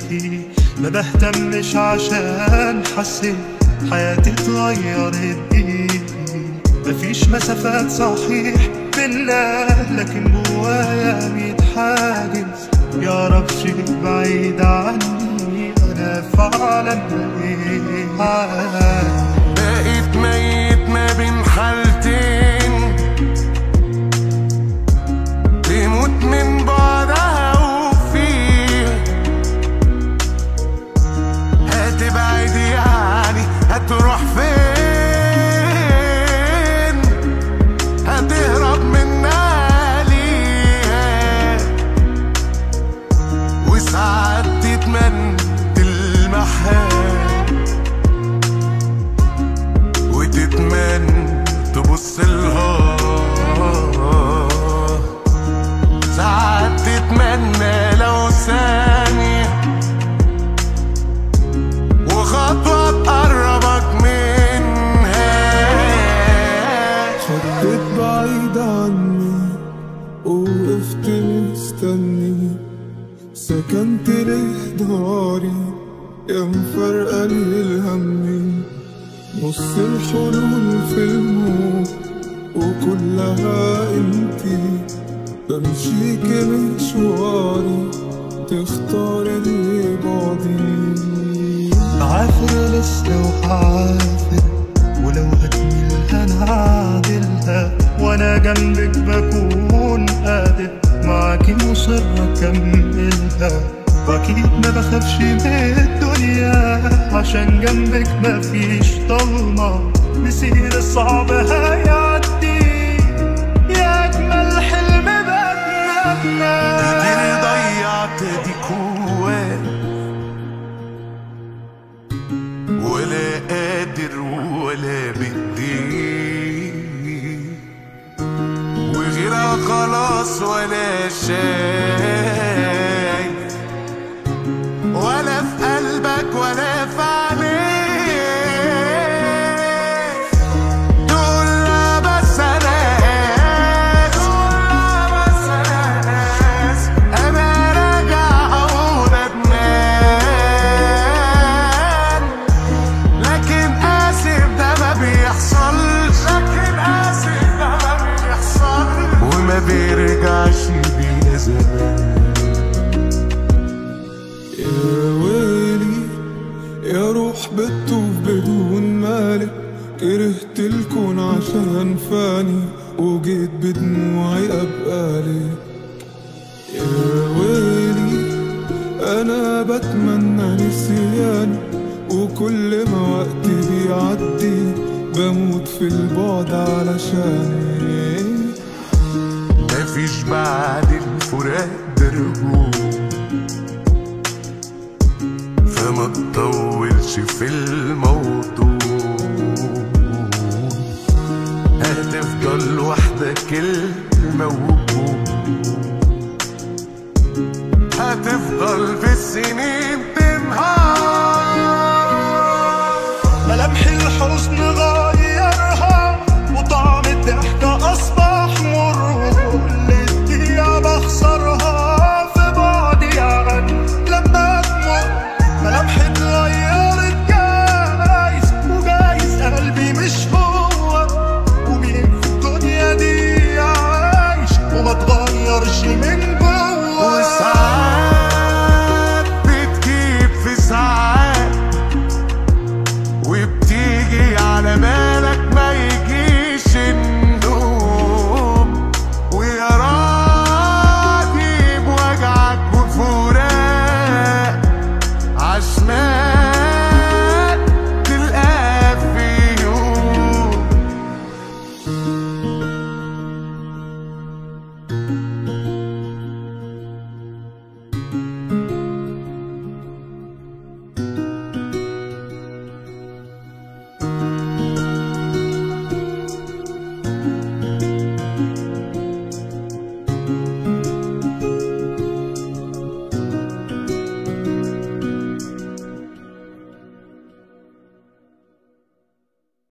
فيه ما بهتمش عشان حسيت حياتي اتغيرت بيه مفيش مسافات صحيح بينا لكن جوايا ميت حاجز يا رب شيء بعيد عني انا فعلا بقيت بقيت ميت ما بين حالتين تموت من بعدها وفيه هتبعد يعني هتروح فين هتهرب منها ليه وساعات تتمنى تلمحها وتتمنى تبص لها ساعات تتمنى لو ثانية وخطوة تقربك منها خطيت بعيد عني ووقفت مستني سكنت ليه داري يا مفرقلي الهمي نص الحلول في الموت وكلها انتي بمشيك مشواري تختاري اللي بعدي عافر لسه وهعافر ولو هتميلها انا هعدلها وانا جنبك بكون قادر معاكي مصر اكملها واكيد ما بخافش من الدنيا عشان جنبك مفيش ضلمة مسير الصعب هيعدي يا اجمل حلم بتمنى كتير ضيعت دي قوة ولا قادر ولا بدي وغيرها خلاص ولا شايف ولا في قلبك ولا في عينيك تقول لا بس انا تقول لا بس انا انا راجع اقول ندمان لكن اسف ده ما بيحصلش لكن اسف ده ما بيحصلش وما بيرجعش بينا زمان يا ويلي يا روح بتطوف بدون مالك كرهت الكون عشان فاني وجيت بدموعي ابقى لك يا ويلي انا بتمنى نسياني وكل ما وقتي بيعدي بموت في البعد علشانك مفيش بعد الفراق درجوع فما تطولش في الموضوع هتفضل وحدك الموجود هتفضل في السنين